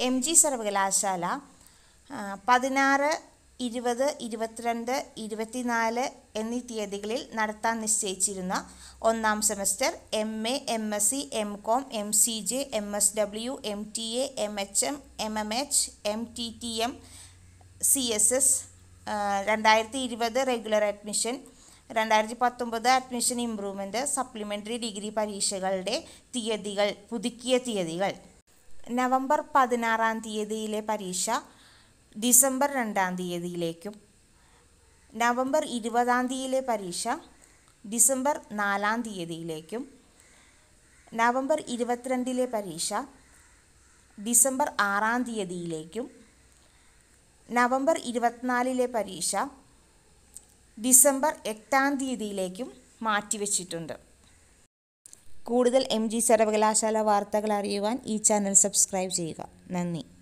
M G സർവകലാശാല ആ, പതിനാറ് ഇരുപത് ഇരുപത്തിരണ്ട് ഇരുപത്തിനാല് എന്നീ തീയതികളിൽ നടത്താൻ നിശ്ചയിച്ചിരുന്ന ഒന്നാം semester M A M S C M com M C J M S W M T A M H M M M H M T T M C S S രണ്ടായിരത്തി ഇരുപത് റെഗുലർ അഡ്മിഷൻ രണ്ടായിരത്തി പത്തൊമ്പത് admission improvement supplementary degree പരീക്ഷകളുടെ തീയതികൾ പുതുക്കിയ തീയതികൾ November പതിനാറാം തീയതിയിലെ പരീക്ഷ ഡിസംബർ രണ്ടാം തീയതിയിലേക്കും നവംബർ ഇരുപതാം തീയതിയിലെ പരീക്ഷ ഡിസംബർ നാലാം തീയതിയിലേക്കും നവംബർ ഇരുപത്തിരണ്ടിലെ പരീക്ഷ ഡിസംബർ ആറാം തീയതിയിലേക്കും നവംബർ ഇരുപത്തിനാലിലെ പരീക്ഷ ഡിസംബർ എട്ടാം തീയതിയിലേക്കും മാറ്റിവെച്ചിട്ടുണ്ട് കൂടുതൽ എം ജി സർവകലാശാല വാർത്തകൾ അറിയുവാൻ ഈ ചാനൽ സബ്സ്ക്രൈബ് ചെയ്യുക നന്ദി